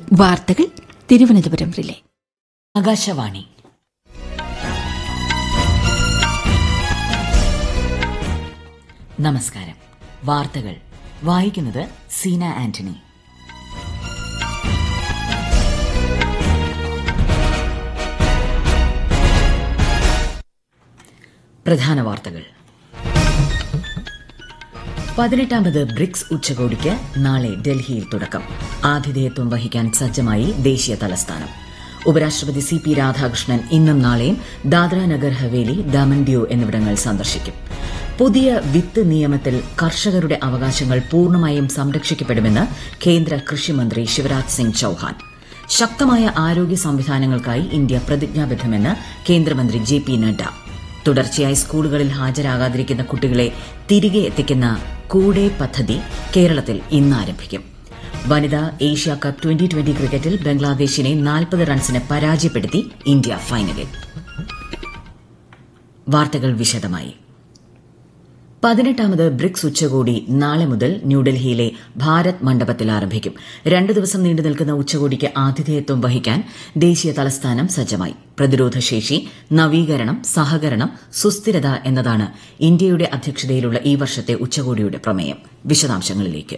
വാർത്തകൾ തിരുവനന്തപുരം റിലേ ആകാശവാണി നമസ്കാരം വാർത്തകൾ വായിക്കുന്നത് സീന ആന്റണി പ്രധാന വാർത്തകൾ പതിനെട്ടാമത് ബ്രിക്സ് ഉച്ചകോടിക്ക് നാളെ ഡൽഹിയിൽ തുടക്കം ആതിഥേയത്വം വഹിക്കാൻ സജ്ജമായി ദേശീയ തലസ്ഥാനം ഉപരാഷ്ട്രപതി സി പി രാധാകൃഷ്ണൻ ഇന്നും നാളെയും ദാദ്ര നഗർ ഹവേലി ദമൻ ദിയു എന്നിവിടങ്ങൾ സന്ദർശിക്കും പുതിയ വിത്ത് നിയമത്തിൽ കർഷകരുടെ അവകാശങ്ങൾ പൂർണ്ണമായും സംരക്ഷിക്കപ്പെടുമെന്ന് കേന്ദ്ര കൃഷിമന്ത്രി ശിവരാജ് സിംഗ് ചൌഹാൻ ശക്തമായ ആരോഗ്യ സംവിധാനങ്ങൾക്കായി ഇന്ത്യ പ്രതിജ്ഞാബദ്ധമെന്ന് കേന്ദ്രമന്ത്രി ജെ പി നഡ്ഡ തുടർച്ചയായി സ്കൂളുകളിൽ ഹാജരാകാതിരിക്കുന്ന കുട്ടികളെ തിരികെ എത്തിക്കുന്ന കൂടെ പദ്ധതി കേരളത്തിൽ ഇന്ന് ആരംഭിക്കും വനിതാ ഏഷ്യ കപ്പ് ട്വന്റി ട്വന്റി ക്രിക്കറ്റിൽ ബംഗ്ലാദേശിനെ നാൽപ്പത് റൺസിന് പരാജയപ്പെടുത്തി ഇന്ത്യ ഫൈനലിൽ വാർത്തകൾ വിശദമായി പതിനെട്ടാമത് ബ്രിക്സ് ഉച്ചകോടി നാളെ മുതൽ ന്യൂഡൽഹിയിലെ ഭാരത് മണ്ഡപത്തിൽ ആരംഭിക്കും രണ്ടു ദിവസം നീണ്ടു നിൽക്കുന്ന ഉച്ചകോടിക്ക് ആതിഥേയത്വം വഹിക്കാൻ ദേശീയ തലസ്ഥാനം സജ്ജമായി പ്രതിരോധശേഷി നവീകരണം സഹകരണം സുസ്ഥിരത എന്നതാണ് ഇന്ത്യയുടെ അധ്യക്ഷതയിലുള്ള ഈ വർഷത്തെ ഉച്ചകോടിയുടെ പ്രമേയം വിശദാംശങ്ങളിലേക്ക്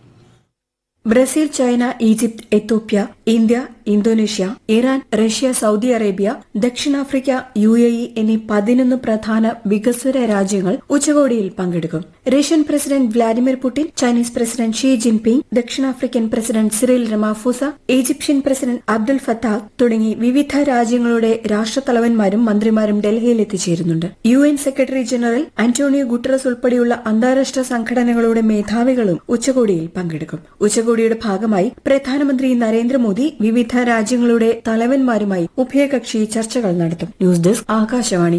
Brazil China Egypt Ethiopia India Indonesia Iran Russia Saudi Arabia ദക്ഷിണാഫ്രിക്ക യു എ ഇ എന്നീ പതിനൊന്ന് പ്രധാന വികസ്വര രാജ്യങ്ങൾ ഉച്ചകോടിയിൽ പങ്കെടുക്കും Russian president Vladimir Putin Chinese president Xi Jinping ദക്ഷിണാഫ്രിക്കൻ president Cyril Ramaphosa Egyptian president Abdul Fattah തുടങ്ങി വിവിധ രാജ്യങ്ങളുടെ രാഷ്ട്രത്തലവന്മാരും മന്ത്രിമാരും ഡൽഹിയിൽ എത്തിച്ചേരുന്നുണ്ട് U N secretary general Antonio Guterres ഉൾപ്പെടെയുള്ള അന്താരാഷ്ട്ര സംഘടനകളുടെ മേധാവികളും ഉച്ചകോടിയിൽ പങ്കെടുക്കും ഉച്ചകോടിയുടെ ഭാഗമായി പ്രധാനമന്ത്രി നരേന്ദ്രമോദി വിവിധ രാജ്യങ്ങളുടെ തലവന്മാരുമായി ഉഭയകക്ഷി ചർച്ചകൾ നടത്തും ന്യൂസ് ഡെസ്ക് ആകാശവാണി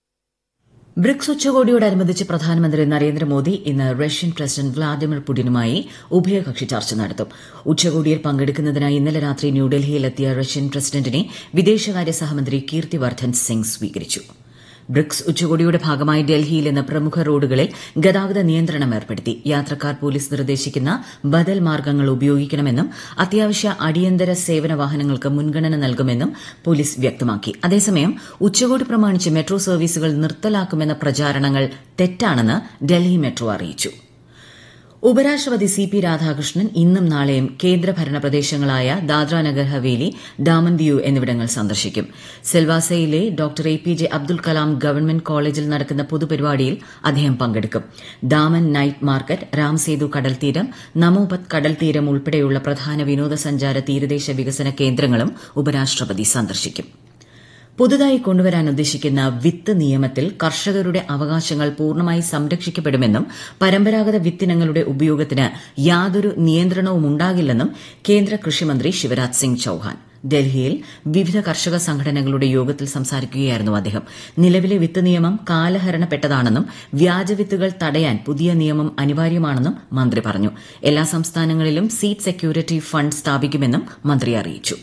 ബ്രിക്സ് ഉച്ചകോടിയോടനുബന്ധിച്ച് പ്രധാനമന്ത്രി നരേന്ദ്രമോദി ഇന്ന് റഷ്യൻ പ്രസിഡന്റ് വ്ളാഡിമിർ പുടിനുമായി ഉഭയകക്ഷി ചർച്ച നടത്തും ഉച്ചകോടിയിൽ പങ്കെടുക്കുന്നതിനായി ഇന്നലെ രാത്രി ന്യൂഡൽഹിയിലെത്തിയ റഷ്യൻ പ്രസിഡന്റിനെ വിദേശകാര്യ സഹമന്ത്രി കീർത്തിവർദ്ധൻ സിംഗ് സ്വീകരിച്ചു ബ്രിക്സ് ഉച്ചകോടിയുടെ ഭാഗമായി ഡൽഹിയിൽ ഇന്ന് പ്രമുഖ റോഡുകളിൽ ഗതാഗത നിയന്ത്രണം ഏർപ്പെടുത്തി യാത്രക്കാർ പോലീസ് നിർദ്ദേശിക്കുന്ന ബദൽ മാർഗ്ഗങ്ങൾ ഉപയോഗിക്കണമെന്നും അത്യാവശ്യ അടിയന്തര സേവന വാഹനങ്ങൾക്ക് മുൻഗണന നൽകുമെന്നും പോലീസ് വ്യക്തമാക്കി അതേസമയം ഉച്ചകോടി പ്രമാണിച്ച് മെട്രോ സർവീസുകൾ നിർത്തലാക്കുമെന്ന പ്രചാരണങ്ങൾ തെറ്റാണെന്ന് ഡൽഹി മെട്രോ അറിയിച്ചു ഉപരാഷ്ട്രപതി സി പി രാധാകൃഷ്ണൻ ഇന്നും നാളെയും കേന്ദ്രഭരണ പ്രദേശങ്ങളായ ദാദ്ര നഗർ ഹവേലി ദാമൻ ദിയു എന്നിവിടങ്ങൾ സന്ദർശിക്കും സെൽവാസയിലെ doctor A P J Abdul Kalam government കോളേജിൽ നടക്കുന്ന പൊതുപരിപാടിയിൽ അദ്ദേഹം പങ്കെടുക്കും ദാമൻ നൈറ്റ് മാർക്കറ്റ് രാംസേതു കടൽത്തീരം നമോപത് കടൽത്തീരം ഉൾപ്പെടെയുള്ള പ്രധാന വിനോദസഞ്ചാര തീരദേശ വികസന കേന്ദ്രങ്ങളും ഉപരാഷ്ട്രപതി സന്ദർശിക്കും പുതുതായി കൊണ്ടുവരാൻ ഉദ്ദേശിക്കുന്ന വിത്ത് നിയമത്തിൽ കർഷകരുടെ അവകാശങ്ങൾ പൂർണ്ണമായി സംരക്ഷിക്കപ്പെടുമെന്നും പരമ്പരാഗത വിത്തിനങ്ങളുടെ ഉപയോഗത്തിന് യാതൊരു നിയന്ത്രണവും ഉണ്ടാകില്ലെന്നും കേന്ദ്ര കൃഷിമന്ത്രി ശിവരാജ് സിംഗ് ചൌഹാൻ ഡൽഹിയിൽ വിവിധ കർഷക സംഘടനകളുടെ യോഗത്തിൽ സംസാരിക്കുകയായിരുന്നു അദ്ദേഹം നിലവിലെ വിത്ത് നിയമം കാലഹരണപ്പെട്ടതാണെന്നും വ്യാജവിത്തുകൾ തടയാൻ പുതിയ നിയമം അനിവാര്യമാണെന്നും മന്ത്രി പറഞ്ഞു എല്ലാ സംസ്ഥാനങ്ങളിലും സീഡ് സെക്യൂരിറ്റി ഫണ്ട് സ്ഥാപിക്കുമെന്നും മന്ത്രി അറിയിച്ചു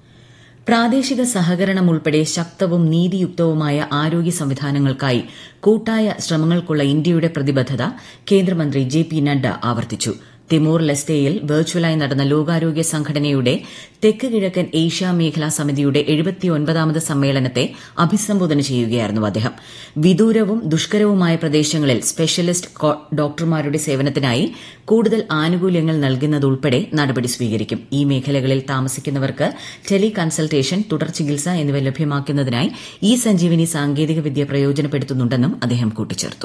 പ്രാദേശിക സഹകരണം ഉൾപ്പെടെ ശക്തവും നീതിയുക്തവുമായ ആരോഗ്യ സംവിധാനങ്ങൾക്കായി കൂട്ടായ ശ്രമങ്ങൾക്കുള്ള ഇന്ത്യയുടെ പ്രതിബദ്ധത കേന്ദ്രമന്ത്രി ജെ പി നഡ്ഡ ആവർത്തിച്ചു തിമോർ ലെസ്തയിൽ വെർച്വലായി നടന്ന ലോകാരോഗ്യ സംഘടനയുടെ തെക്ക് കിഴക്കൻ ഏഷ്യ മേഖലാ സമിതിയുടെ എഴുപത്തിയൊൻപതാമത് സമ്മേളനത്തെ അഭിസംബോധന ചെയ്യുകയായിരുന്നു അദ്ദേഹം വിദൂരവും ദുഷ്കരവുമായ പ്രദേശങ്ങളിൽ സ്പെഷ്യലിസ്റ്റ് ഡോക്ടർമാരുടെ സേവനത്തിനായി കൂടുതൽ ആനുകൂല്യങ്ങൾ നൽകുന്നതുൾപ്പെടെ നടപടി സ്വീകരിക്കും ഈ മേഖലകളിൽ താമസിക്കുന്നവർക്ക് ടെലി കൺസൾട്ടേഷൻ തുടർ ചികിത്സ എന്നിവ ലഭ്യമാക്കുന്നതിനായി ഈ സഞ്ജീവനി സാങ്കേതികവിദ്യ പ്രയോജനപ്പെടുത്തുന്നുണ്ടെന്നും അദ്ദേഹം കൂട്ടിച്ചേർത്തു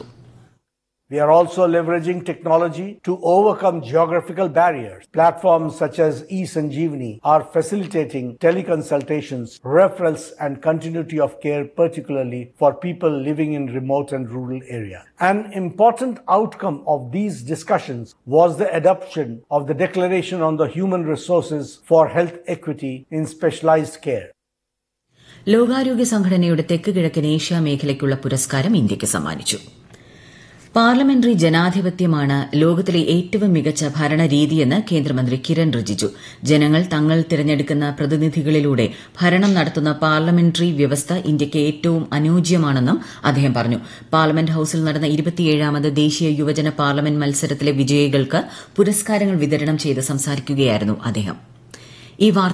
We are also leveraging technology to overcome geographical barriers. Platforms such as eSanjeevani are facilitating teleconsultations, referrals, and continuity of care, particularly for people living in remote and rural areas. An important outcome of these discussions was the adoption of the Declaration on the Human Resources for Health Equity in Specialized Care. ലോകാരോഗ്യ സംഘടനയുടെ തെക്ക് കിഴക്കൻ Asia മേഖലയ്ക്കുള്ള പുരസ്കാരം ഇന്ത്യയ്ക്ക് സമ്മാനിച്ചു parliamentary ജനാധിപത്യമാണ് ലോകത്തിലെ ഏറ്റവും മികച്ച ഭരണരീതിയെന്ന് കേന്ദ്രമന്ത്രി കിരൺ റിജിജു ജനങ്ങൾ തങ്ങൾ തിരഞ്ഞെടുക്കുന്ന പ്രതിനിധികളിലൂടെ ഭരണം നടത്തുന്ന പാർലമെന്ററി വ്യവസ്ഥ ഇന്ത്യയ്ക്ക് ഏറ്റവും അനുയോജ്യമാണെന്നും അദ്ദേഹം പറഞ്ഞു പാർലമെന്റ് ഹൌസിൽ നടന്ന ഇരുപത്തിയേഴാമത് ദേശീയ യുവജന പാർലമെന്റ് മത്സരത്തിലെ വിജയികൾക്ക് പുരസ്കാരങ്ങൾ വിതരണം ചെയ്ത് സംസാരിക്കുകയായിരുന്നു അദ്ദേഹം ഈ വാർത്ത